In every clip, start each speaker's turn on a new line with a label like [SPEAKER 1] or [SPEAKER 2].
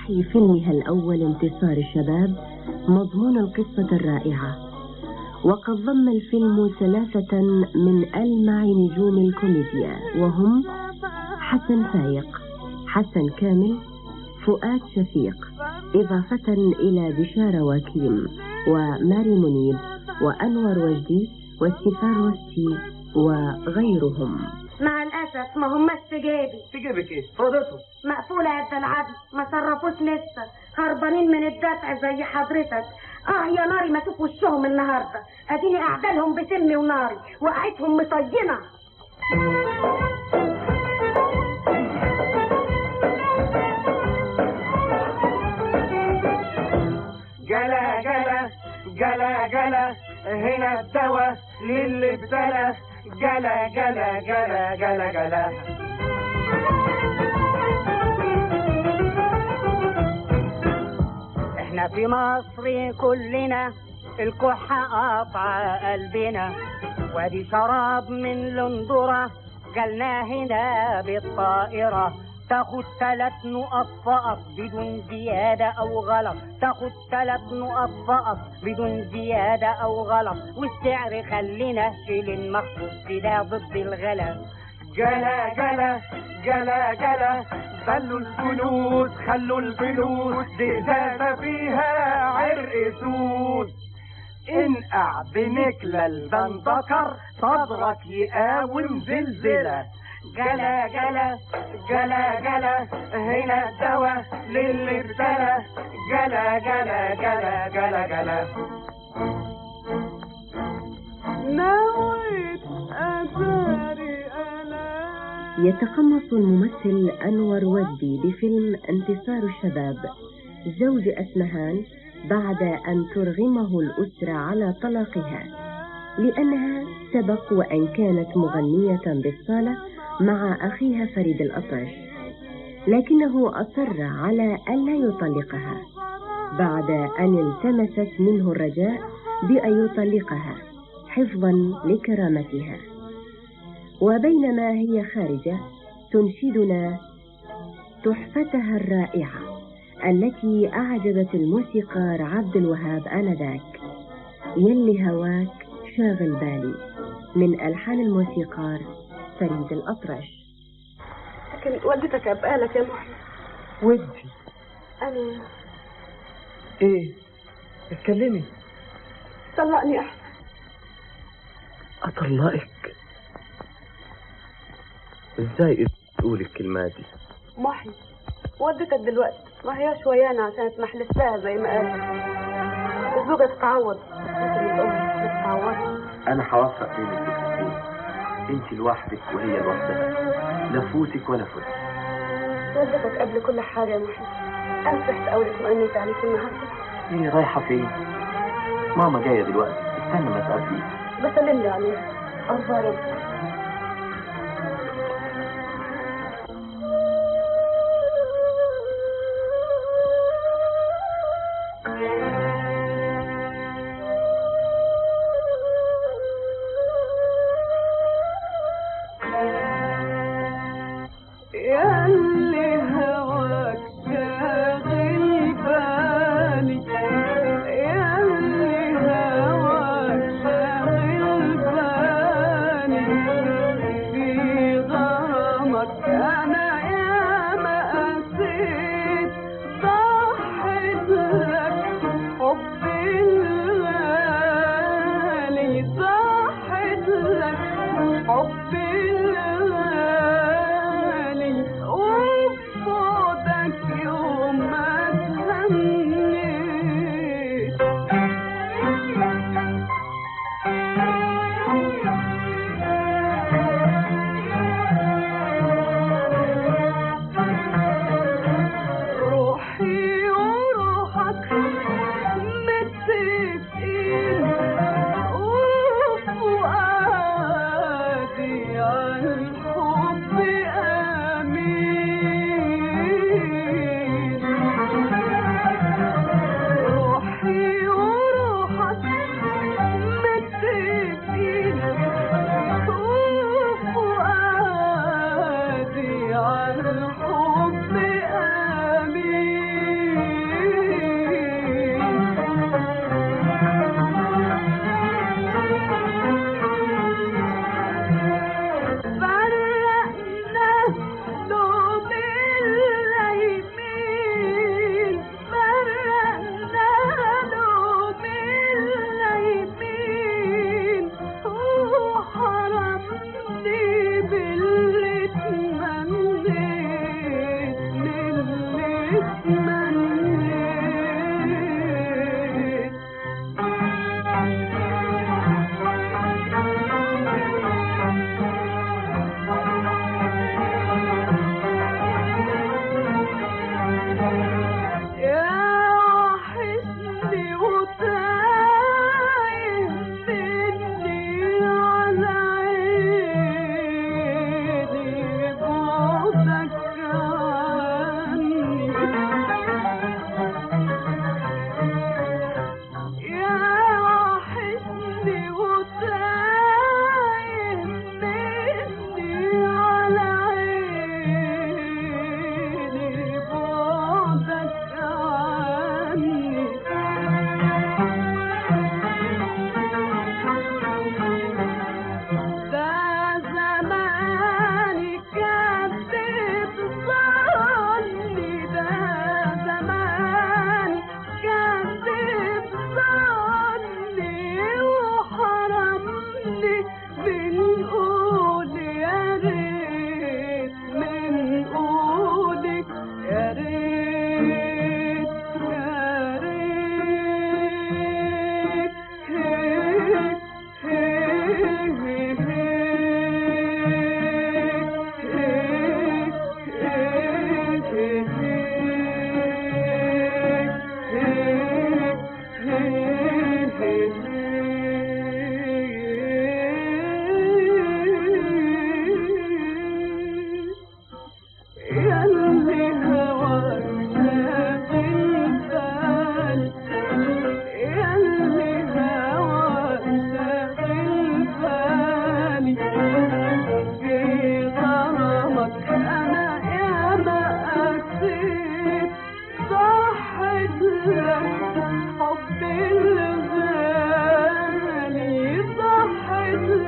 [SPEAKER 1] يوحي فيلمها الأول انتصار الشباب مضمون القصة الرائعة وقد ضم الفيلم ثلاثة من ألمع نجوم الكوميديا وهم حسن فايق حسن كامل فؤاد شفيق إضافة إلى بشارة وكيم وماري منيب وأنور وجدي وستيفان روسي وغيرهم
[SPEAKER 2] مع الأسف ما هماش في جيبي
[SPEAKER 3] في جيبك ايه؟ فوضته
[SPEAKER 2] مقفولة يا العدل ما صرفوش لسه هربانين من الدفع زي حضرتك اه يا ناري ما اشوف وشهم النهارده اديني اعدالهم بسمي وناري وقعتهم مطينه
[SPEAKER 3] جلا جلا جلا جلا هنا الدواء للي ابتلى جلا جلا جلا جلا جلا
[SPEAKER 4] احنا في مصر كلنا الكحة قطع قلبنا وادي شراب من لندرة جالنا هنا بالطائرة تاخد تلات نقط فقط بدون زيادة أو غلط تاخد تلات نقط فقط بدون زيادة أو غلط والسعر خلينا شيلين مخصوص كده ضد الغلا
[SPEAKER 3] جلا جلا جلا جلا خلوا الفلوس خلوا الفلوس دي ازازة فيها عرق سود انقع بنكلة البندكر صدرك يقاوم زلزلة جلا جلا جلا جلا هنا الدواء للي ابتلى جلا جلا جلا جلا جلا
[SPEAKER 5] نويت أثاري أنا
[SPEAKER 1] يتقمص الممثل أنور وجدي بفيلم انتصار الشباب زوج أسمهان بعد أن ترغمه الأسرة على طلاقها لأنها سبق وأن كانت مغنية بالصالة مع أخيها فريد الأطرش لكنه أصر على ألا يطلقها بعد أن التمست منه الرجاء بأن يطلقها حفظا لكرامتها وبينما هي خارجة تنشدنا تحفتها الرائعة التي أعجبت الموسيقار عبد الوهاب آنذاك يلي هواك شاغل بالي من ألحان الموسيقار فريد الأطرش
[SPEAKER 2] لكن والدتك أبقالك يا محمد
[SPEAKER 3] ودي
[SPEAKER 2] أنا
[SPEAKER 3] ايه اتكلمي
[SPEAKER 2] طلقني أحسن
[SPEAKER 3] اطلقك ازاي تقولي الكلمات دي
[SPEAKER 2] محي والدتك دلوقتي ما هياش ويانا عشان تمحلف لها زي ما قالت الزوجة تتعوض لكن الأم ما تتعوضش
[SPEAKER 6] انا هوفق بين الفكرتين انت لوحدك وهي لوحدها لا فوتك ولا فوتك
[SPEAKER 2] والدتك قبل كل حاجة يا محي أنا فرحت أوي لما أنيت عليك النهاردة
[SPEAKER 6] ايه رايحه فين ماما جايه دلوقتي استنى ما تقابليه
[SPEAKER 2] بسلم لي عليها أخبارك
[SPEAKER 5] ياللي هواك شاغل بالي ياللي هواك شاغل بالي في غرامك أنا يا ما قسيت ضحيت لك حبي الغالي ضحيت لك حبي الغالي وبعدك يوم ما تهنيت روحي وروحك متفقين وفؤادي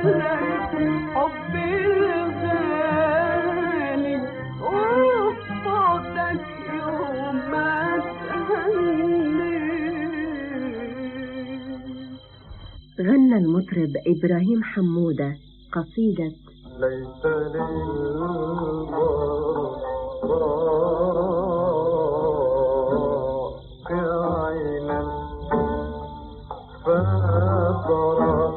[SPEAKER 5] لك حبي الغالي وفقدك يوم ما تهني
[SPEAKER 1] غنى المطرب إبراهيم حمودة قصيدة
[SPEAKER 7] ليس للبراء عينا فبرا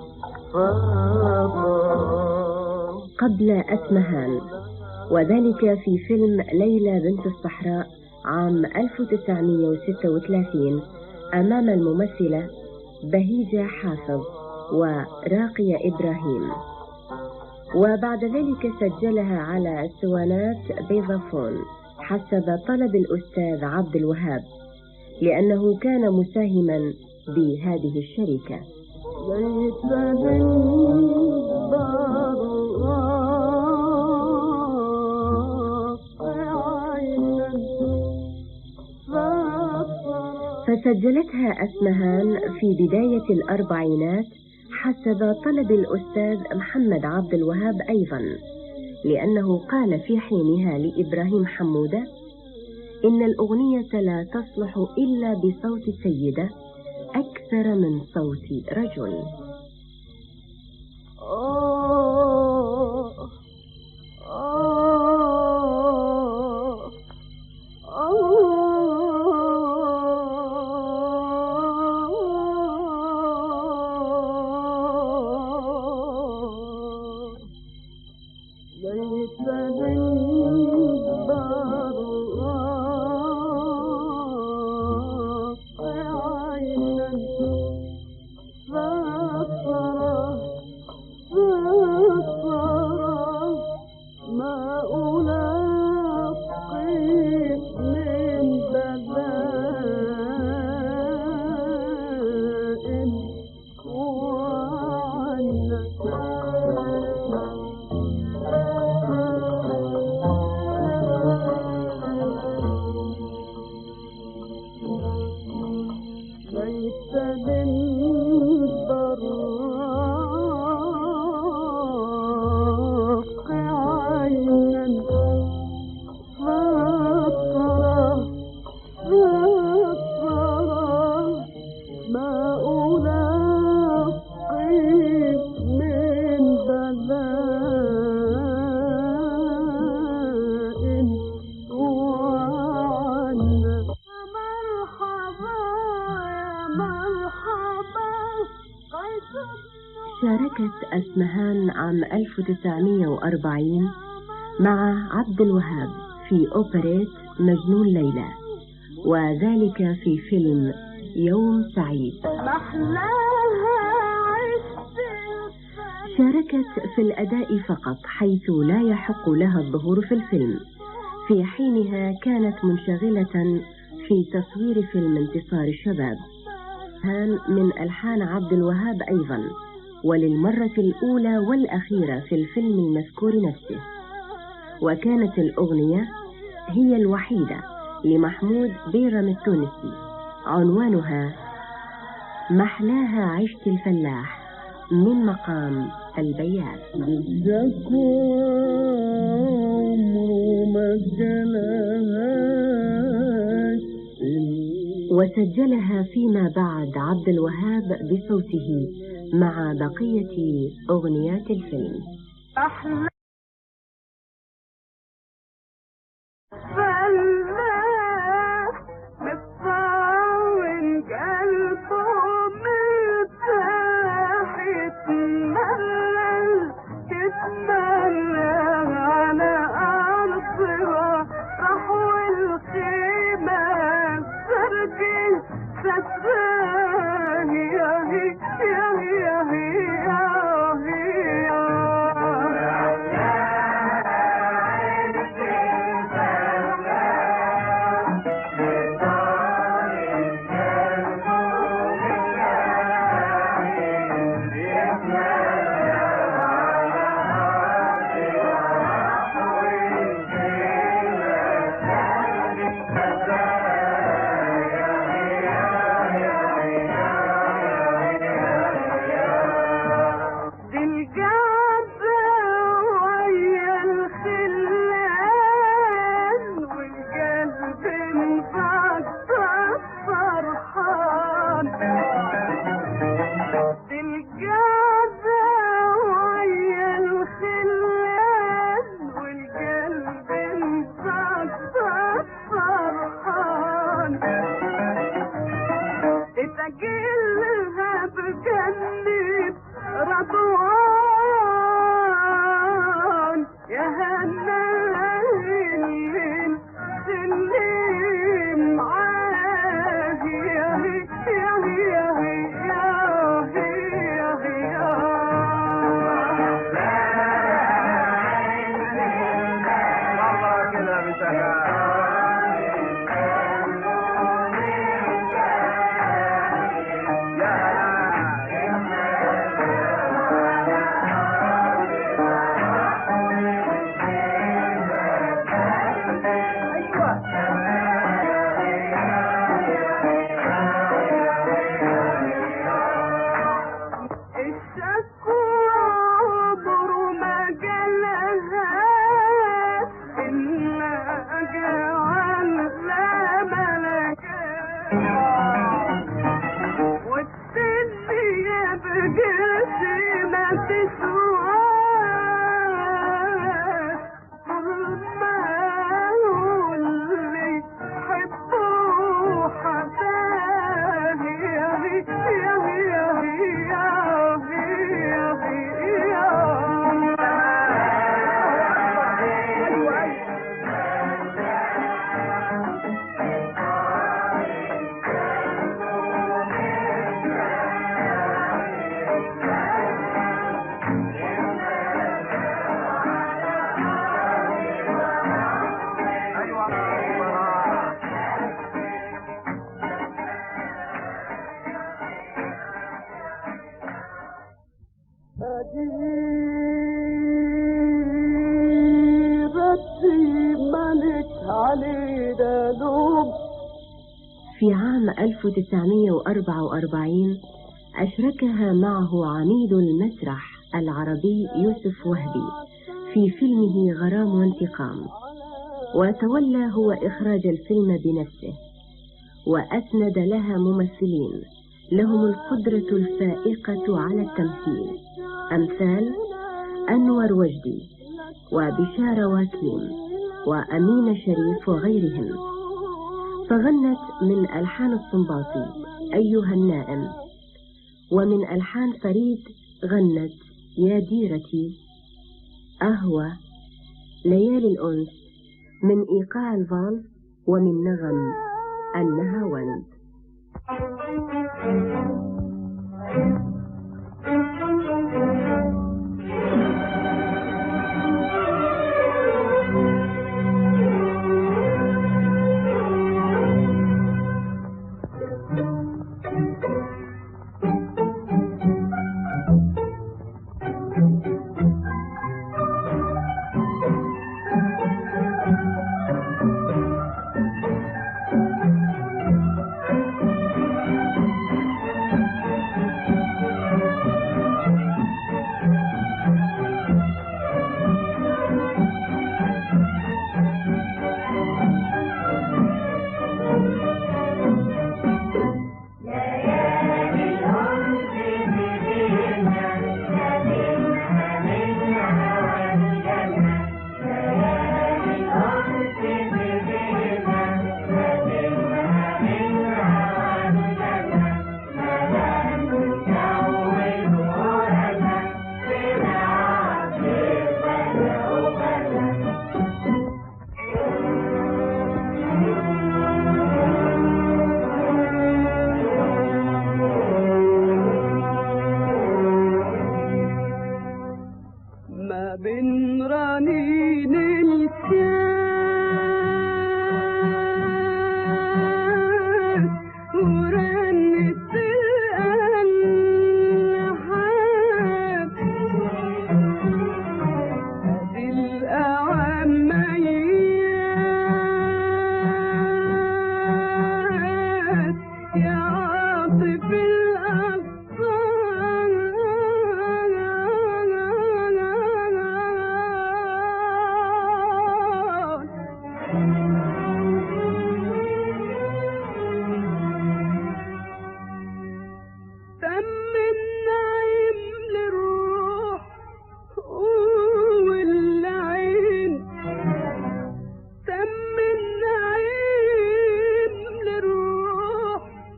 [SPEAKER 7] فبرا
[SPEAKER 1] قبل أسمهان وذلك في فيلم ليلى بنت الصحراء عام 1936 أمام الممثلة بهيجة حافظ وراقية إبراهيم وبعد ذلك سجلها على اسطوانات بيضافون حسب طلب الأستاذ عبد الوهاب لأنه كان مساهما بهذه الشركة
[SPEAKER 5] ليس للبراء عينا فبرا
[SPEAKER 1] فسجلتها أسمهان في بداية الأربعينات حسب طلب الأستاذ محمد عبد الوهاب أيضا لأنه قال في حينها لإبراهيم حمودة إن الأغنية لا تصلح إلا بصوت سيدة أكثر من صوت رجل
[SPEAKER 5] آه آه آه ليس للبراء عينا فبرا فبرا ما ألاقي من بلاء ليس للبراق عينا فطرة فطرة ما ألاقي من بلاء وعنا مرحبا يا مرحبا
[SPEAKER 1] شاركت أسمهان عام 1940 مع عبد الوهاب في أوبريت مجنون ليلى وذلك في فيلم يوم سعيد
[SPEAKER 5] محلاها عشت
[SPEAKER 1] شاركت في الأداء فقط حيث لا يحق لها الظهور في الفيلم في حينها كانت منشغلة في تصوير فيلم انتصار الشباب هان من ألحان عبد الوهاب أيضا وللمرة الأولى والأخيرة في الفيلم المذكور نفسه وكانت الأغنية هي الوحيدة لمحمود بيرم التونسي عنوانها محلاها عشت الفلاح من مقام البيات
[SPEAKER 7] جاكوا عمره ما جلاش
[SPEAKER 1] وسجلها فيما بعد عبد الوهاب بصوته مع بقية أغنيات الفيلم
[SPEAKER 5] أحلى فلاح مطاول قلبه مرتاح يتملل يتملل على أرضها صحو الخيمة سرقي ستاه يا هي يا هي يا هي يا هي
[SPEAKER 1] في عام 1944 أشركها معه عميد المسرح العربي يوسف وهبي في فيلمه غرام وانتقام وتولى هو إخراج الفيلم بنفسه وأسند لها ممثلين لهم القدرة الفائقة على التمثيل أمثال أنور وجدي وبشارة واكيم وأمينة شريف وغيرهم فغنت من ألحان الصنباطي أيها النائم ومن ألحان فريد غنت يا ديرتي أهوى ليالي الأنس من إيقاع الفالس ومن نغم النهاوند
[SPEAKER 5] ما بين رنين الكاس ورنة الألحان هذه الأعوام مياس يا عاطف الأبصار تم النعيم للروح والعين تم النعيم للروح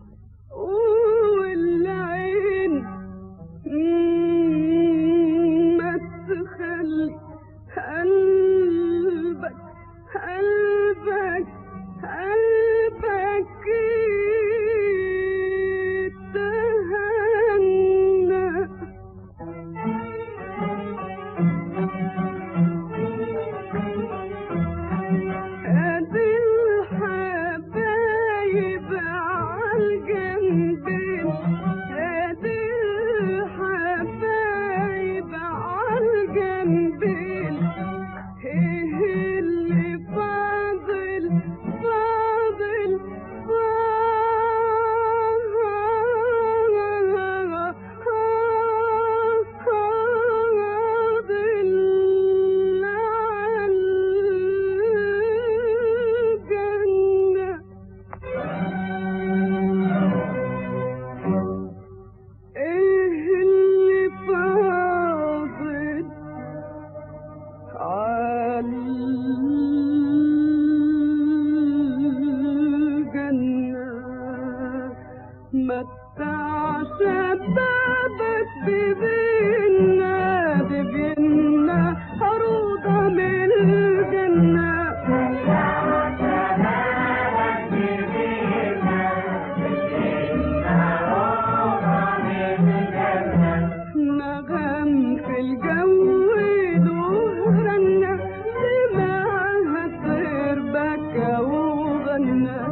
[SPEAKER 5] والعين ما تخلي قلبك قلبك قلبك يتهنى ادي الحبايب عالجنبين ادي الحبايب عالجنبين ايه اللي فاضل فاضل فاضل عالجنة ايه اللي فاضل عالجنة متع شبابك ببينا ببينا عروضة من الجنة نغم في الجو دهرنا سمعها طير بكى وغنى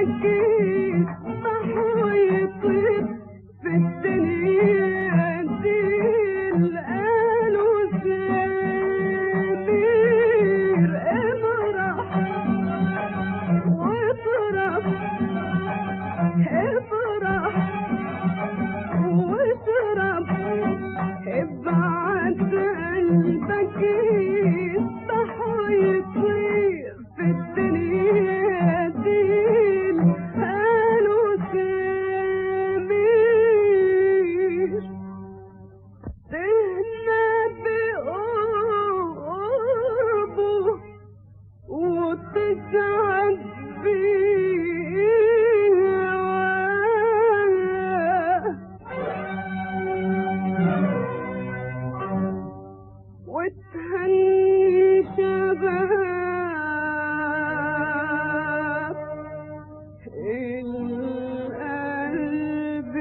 [SPEAKER 5] قلبك يسبح ويطير في الدنيا دي القالوا سمير امرح واطرح افرح واشرب ابعت قلبك يسبح ويطير في الدنيا دي قالوا سمير تهنى بقربه وتسعد بيه وتهني شباب القلب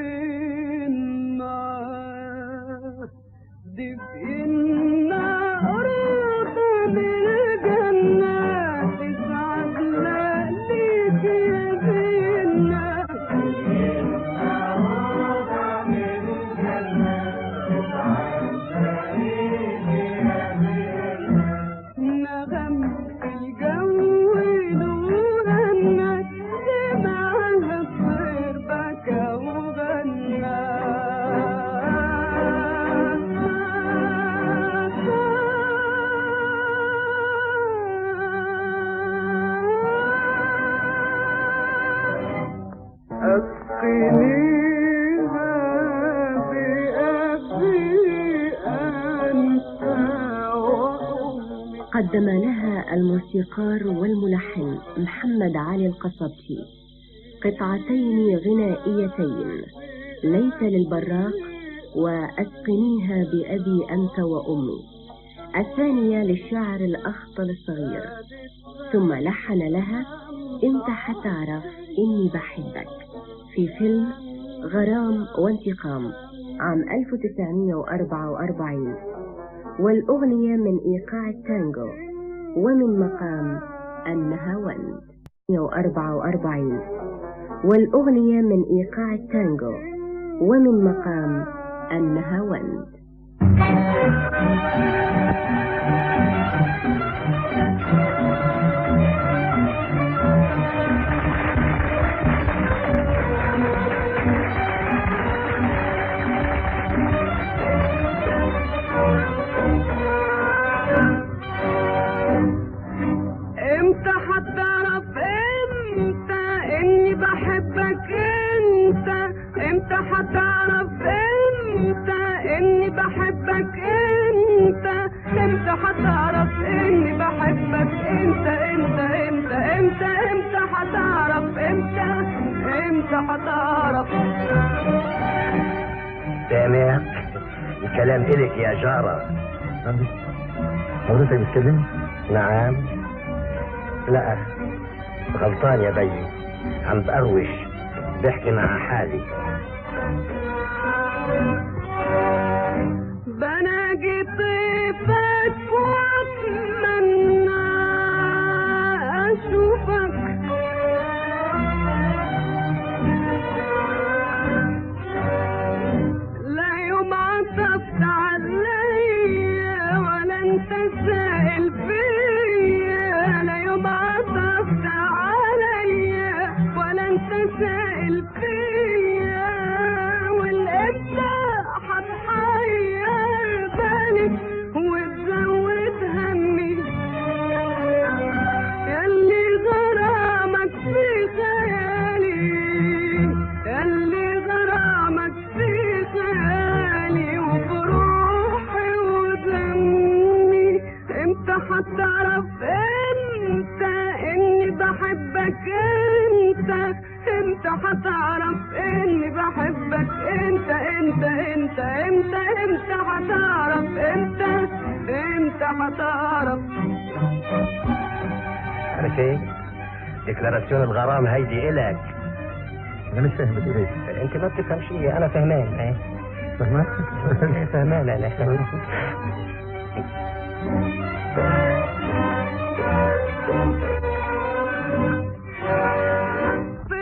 [SPEAKER 5] النار دي بإنا أرضى بالجنة تسعد ليك يا بينا نغم في الجو نورنا سمعها الطير بكى وغنى أسقنيها بأبي أنت وأمي
[SPEAKER 1] قدم لها الموسيقار والملحن محمد علي القصبتي قطعتين غنائيتين ليت للبراق وأسقنيها بأبي أنت وأمي الثانية للشاعر الأخطل الصغير ثم لحن لها انت حتعرف اني بحبك في فيلم غرام وانتقام عام 1944 والأغنية من إيقاع التانجو ومن مقام النهاوند 144 والأغنية من إيقاع التانجو ومن مقام النهاوند
[SPEAKER 5] امتى هتعرف امتى اني بحبك انت امتى هتعرف امتى اني بحبك انت امتى هتعرف اني بحبك انت انت انت امتى امتى هتعرف امتى امتى هتعرف
[SPEAKER 8] سامع الكلام إلك يا جارة
[SPEAKER 3] حضرتك بتكلمني؟
[SPEAKER 8] نعم لا غلطان يا بي عم بقروش بحكي مع حالي
[SPEAKER 5] بناجي طيفك واتمنى اشوفك لا يوم عطفت عليا ولا انت سائل فيا لا يوم عطفت عليا ولا انت سائل فيا والامتى هتحير بالي وتزود همي ياللي غرامك في خيالي ياللي غرامك في خيالي وبروحي ودمي امتى هتعرف انت اني بحبك انت امتى هتعرف اني بحبك انت انت انت امتى امتى هتعرف انت امتى هتعرف
[SPEAKER 8] عارف ايه؟ ديكلاراسيون الغرام هيدي إلك
[SPEAKER 3] انا مش فاهم بتقول ايه
[SPEAKER 8] انت ما بتفهم شيء انا فهمان ايه
[SPEAKER 3] فاهمك؟
[SPEAKER 8] فهمان انا
[SPEAKER 5] في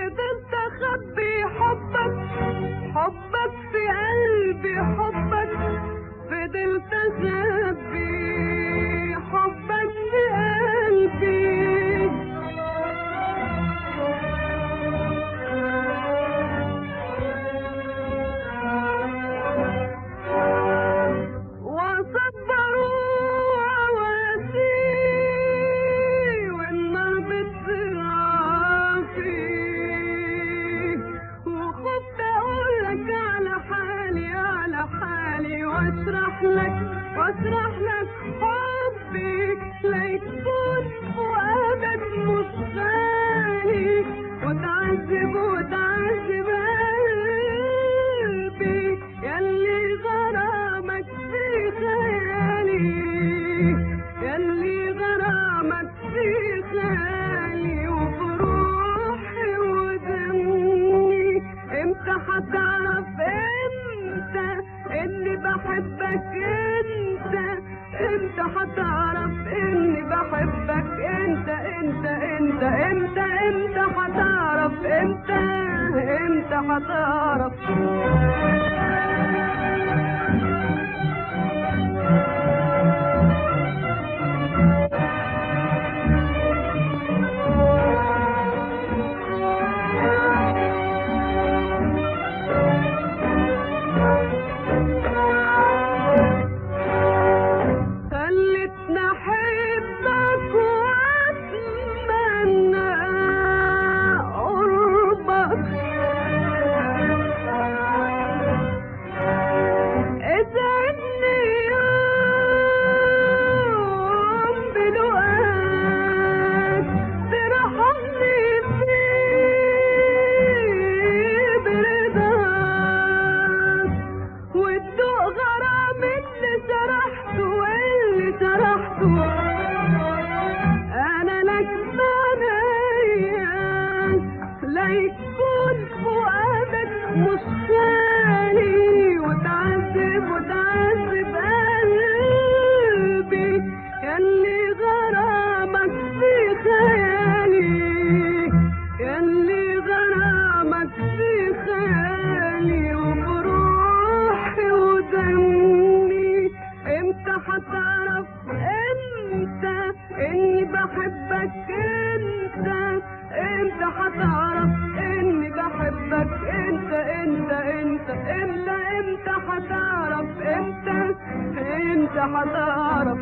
[SPEAKER 5] امتى امتى هتعرف امتى امتى هتعرف خلتني احبك واتمنى قربك اسعدني يوم بلقاك ترحمني فيه برضاك وتدوق غرام اللي سرحته واللي سرحته انا لك مانيان لا يكون فؤادك مش خالي وتعذب وتعذب قلبي ياللي غرامك في خيالي ياللي غرامك في خيالي وبروحي ودمي امتى هتعرف امتى اني بحبك انت امتى هتعرف اني بحبك انت انت انت امتى امتى هتعرف امتى امتى هتعرف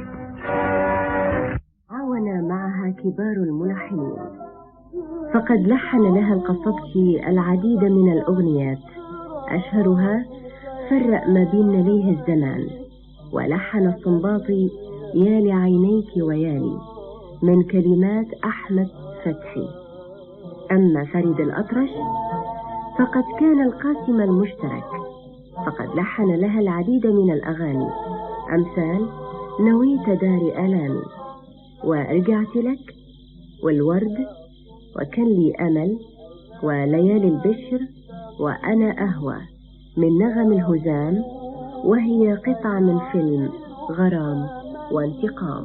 [SPEAKER 1] عاون معها كبار الملحنين فقد لحن لها القصبجي العديد من الأغنيات أشهرها فرق ما بين ليه الزمان ولحن الصنباطي يا لعينيك ويالي من كلمات أحمد فتحي أما فريد الأطرش فقد كان القاسم المشترك فقد لحن لها العديد من الأغاني أمثال نويت دار آلامي ورجعت لك والورد وكان لي أمل وليالي البشر وأنا أهوى من نغم الهزام وهي قطعة من فيلم غرام وانتقام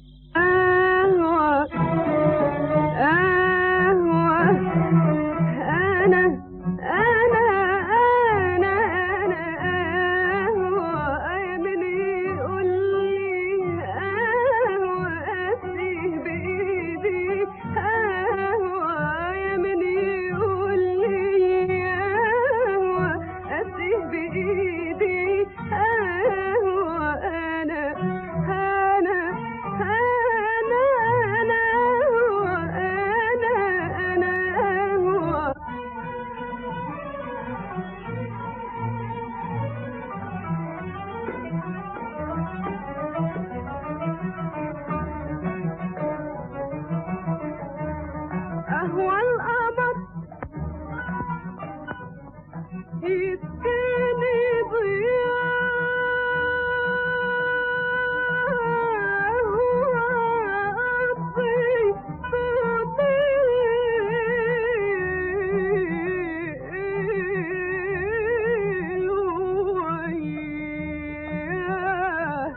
[SPEAKER 5] أهوى أهوى أنا أنا أنا أنا أهوى أيمني قول لي أهوى أسري بإيدي أهوى أيمني قول لي أهوى أسري بإيدي أهوى أنا أنا أنا أنا أهوى أنا أنا أهوى أهوى القمر يسكني ضياء وأطفي صوتي وياه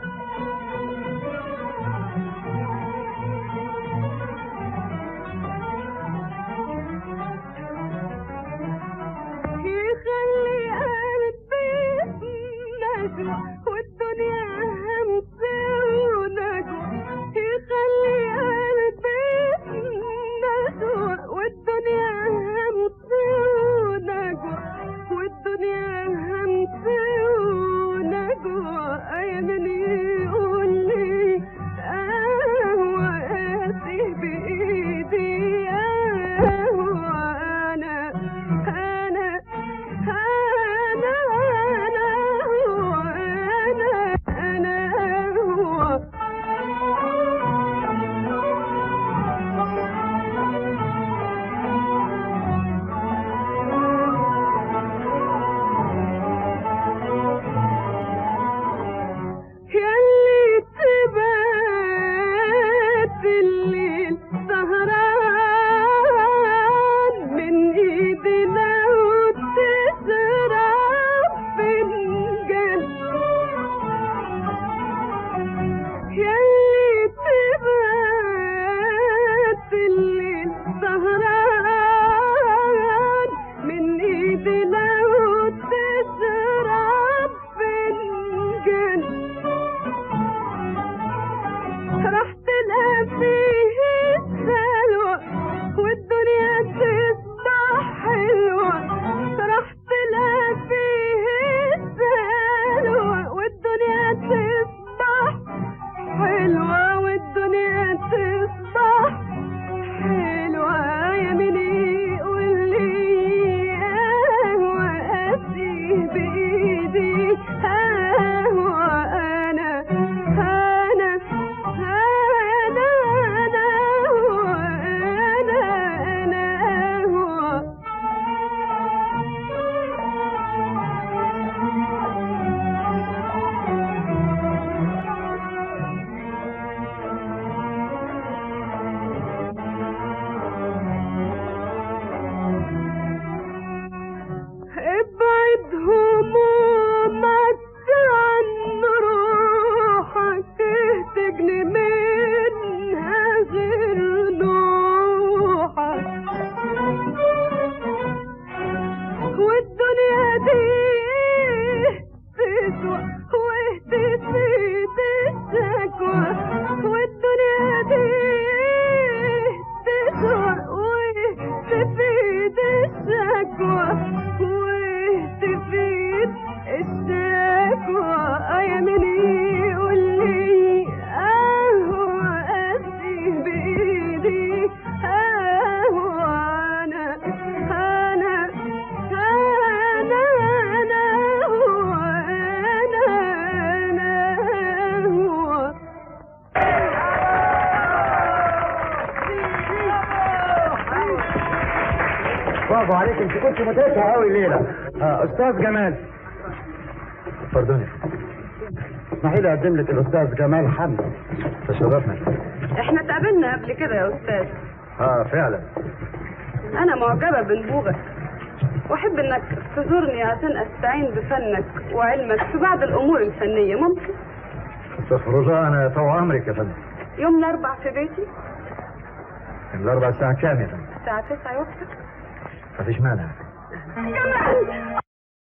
[SPEAKER 3] برافو عليك انت كنت مدرسة قوي الليلة آه استاذ جمال فردوني اسمحي لي اقدم لك الاستاذ جمال حمد تشرفنا
[SPEAKER 9] احنا اتقابلنا قبل كده يا استاذ
[SPEAKER 3] اه فعلا
[SPEAKER 9] انا معجبة بنبوغك واحب انك تزورني عشان استعين بفنك وعلمك في بعض الامور الفنية ممكن
[SPEAKER 3] استغفر الله انا طوع امرك يا فندم
[SPEAKER 9] يوم الاربع في بيتي
[SPEAKER 3] من الاربع ساعة كام يا فندم
[SPEAKER 9] الساعة 9 يوصل
[SPEAKER 3] مفيش مانع
[SPEAKER 9] جمال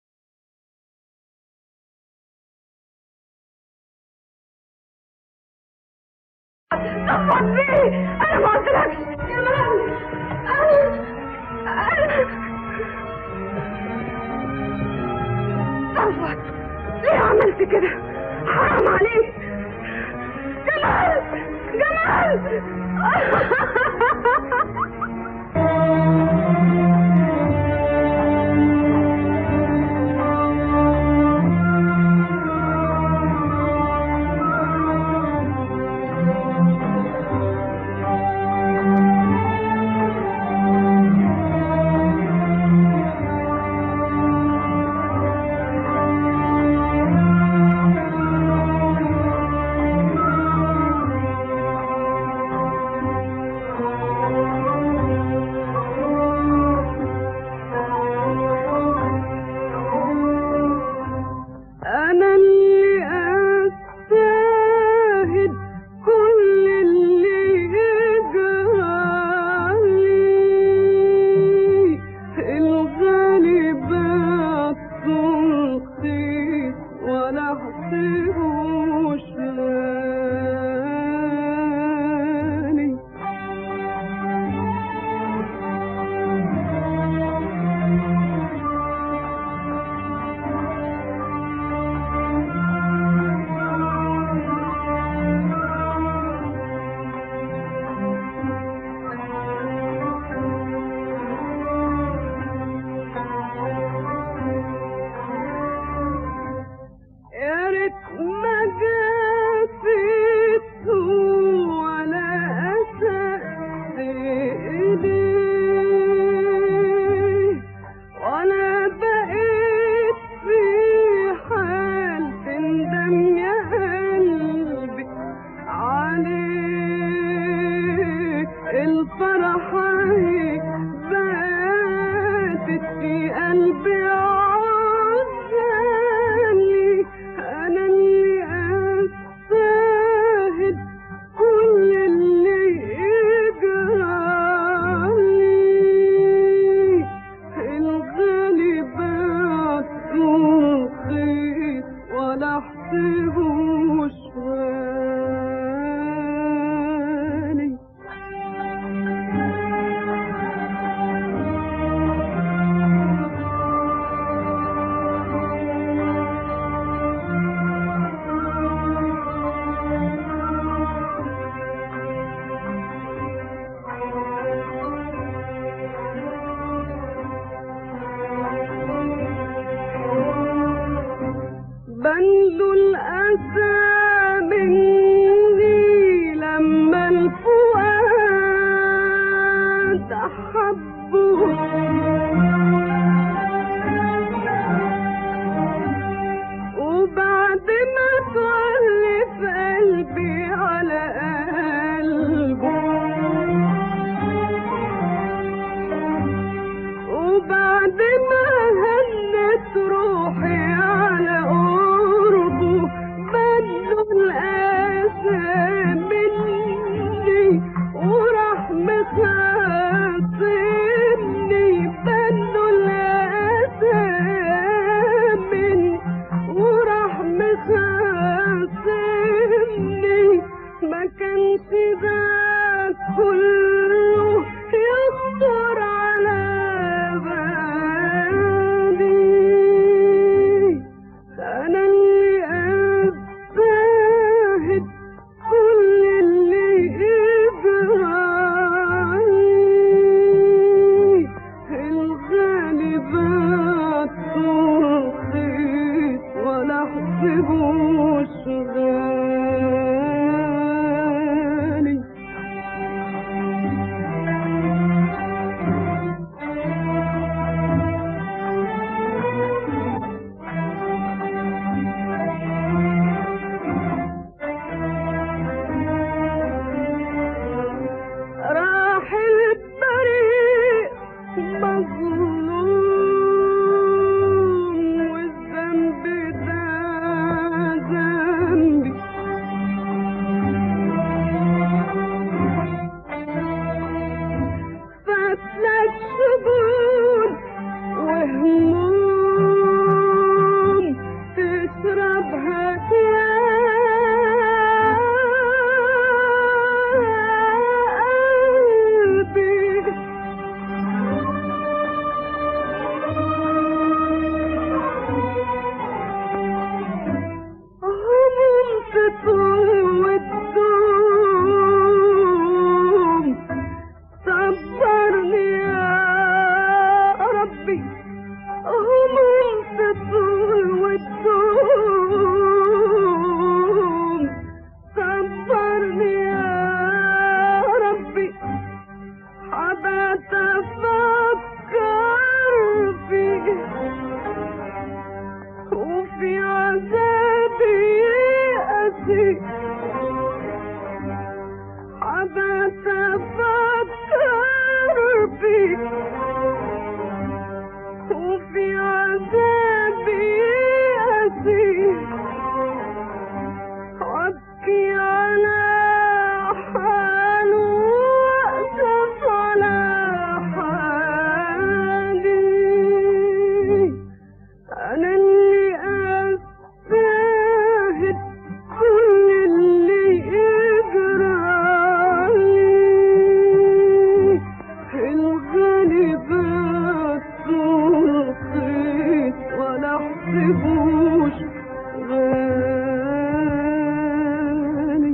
[SPEAKER 9] صفت بيه انا ما قلتلكش جمال صفت ليه عملت كده حرام عليك جمال جمال
[SPEAKER 5] غالي بس رخيص ولا احسبوش غالي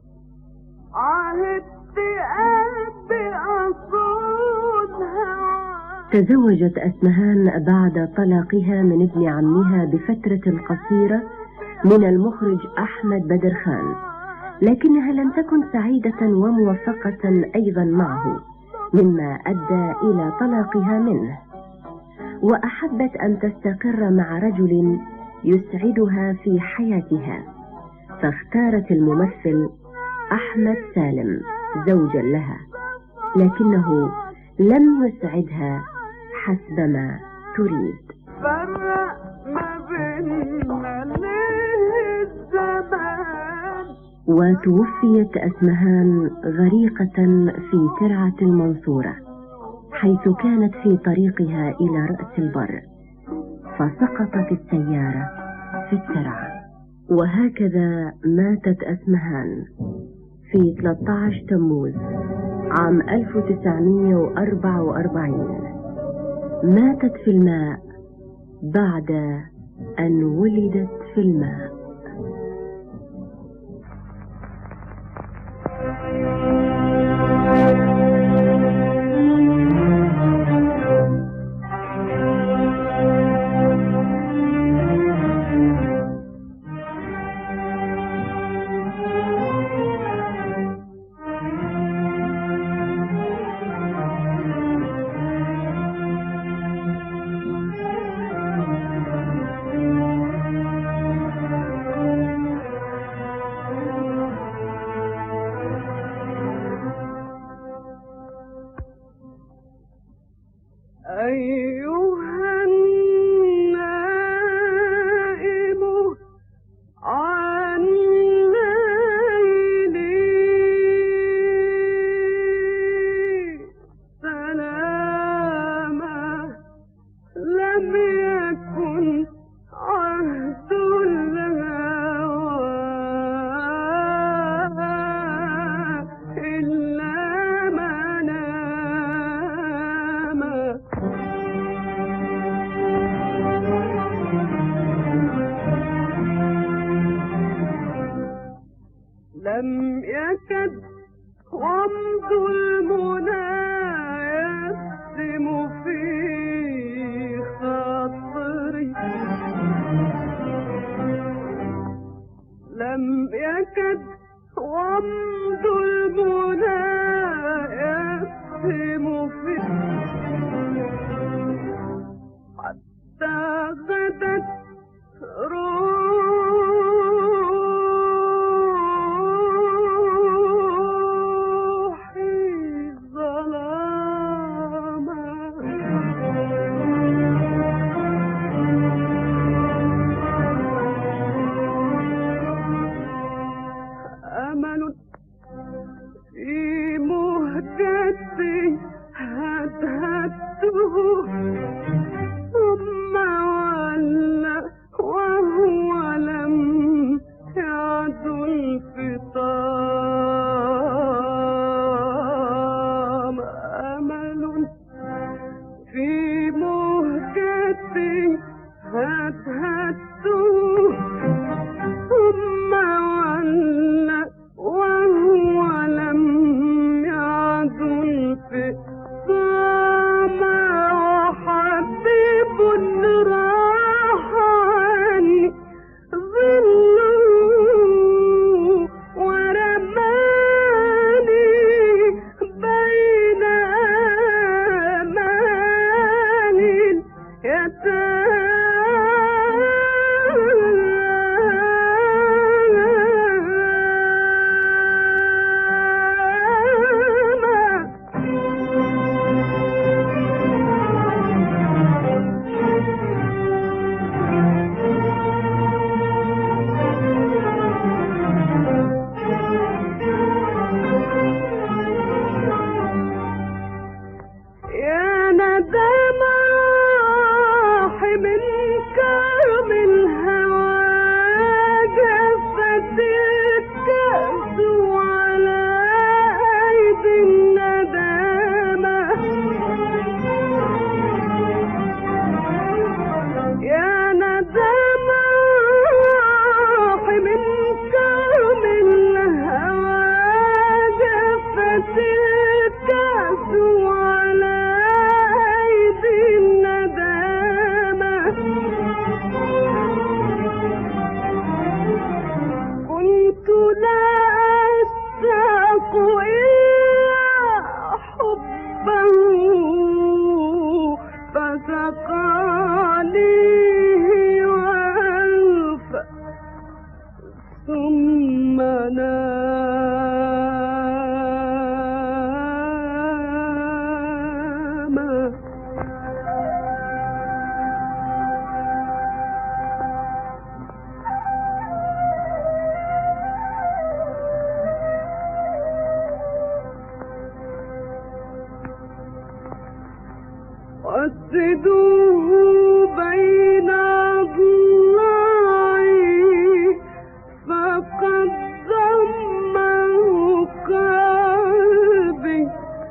[SPEAKER 5] عهدت قلبي أصونها
[SPEAKER 1] تزوجت أسمهان بعد طلاقها من ابن عمها بفترة قصيرة من المخرج أحمد بدر خان لكنها لم تكن سعيدة وموفقة أيضا معه مما أدى إلى طلاقها منه وأحبت أن تستقر مع رجل يسعدها في حياتها فاختارت الممثل أحمد سالم زوجا لها لكنه لم يسعدها حسب ما تريد
[SPEAKER 5] فرق ما بيننا ليه الزمان
[SPEAKER 1] وتوفيت أسمهان غريقة في ترعة المنصورة حيث كانت في طريقها إلى رأس البر فسقطت السيارة في الترعة وهكذا ماتت أسمهان في 13 تموز عام 1944 ماتت في الماء بعد أن ولدت في الماء
[SPEAKER 5] أيها النائم عن ليلي سلاما لم يكن عهد الهوى إلا مناما لم يكد غمض المنى يسم في خاطري لم يكد غمض المنى يسم في حتى غدت روحي ظلاما أمل في مهجتي هدهته ثم ولى وهو لم يعد الفطام أمل في مهجتي هدهته ثم ولى وهو لم يعد الفطام وحبيب راح عني ظله ورماني بين آمان يتامى يا ندم راح من كرم الهوى جفت الكأس على أيدي الندامة عليه وألف ثم نام واسدوه بين أضلاعي فقد ضمه قلبي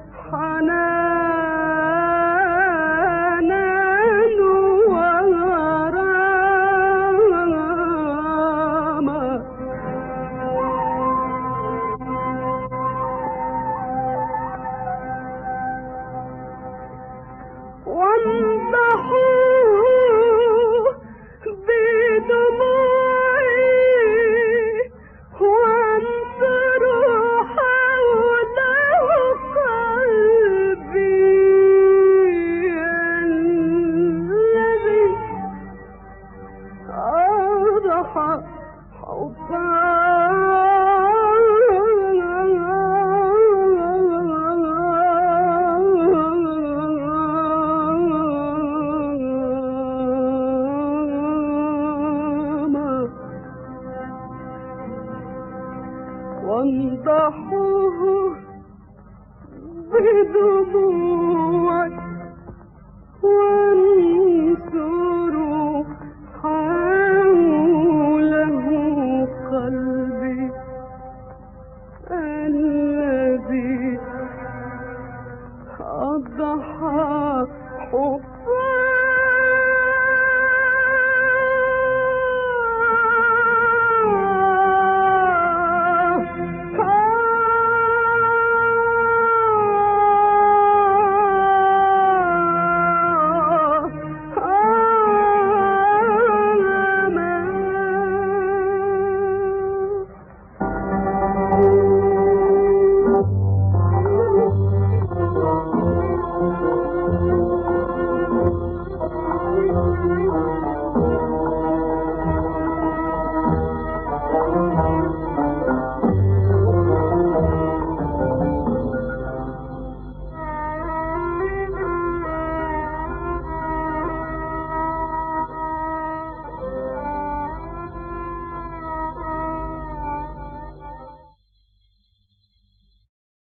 [SPEAKER 5] حنانا وغراما وانضحوا بدموعي وانصروا حوله قلبي الذي أضحى حطاما وانضحوه بدموع وانصروا حوله قلبي الذي أضحى حب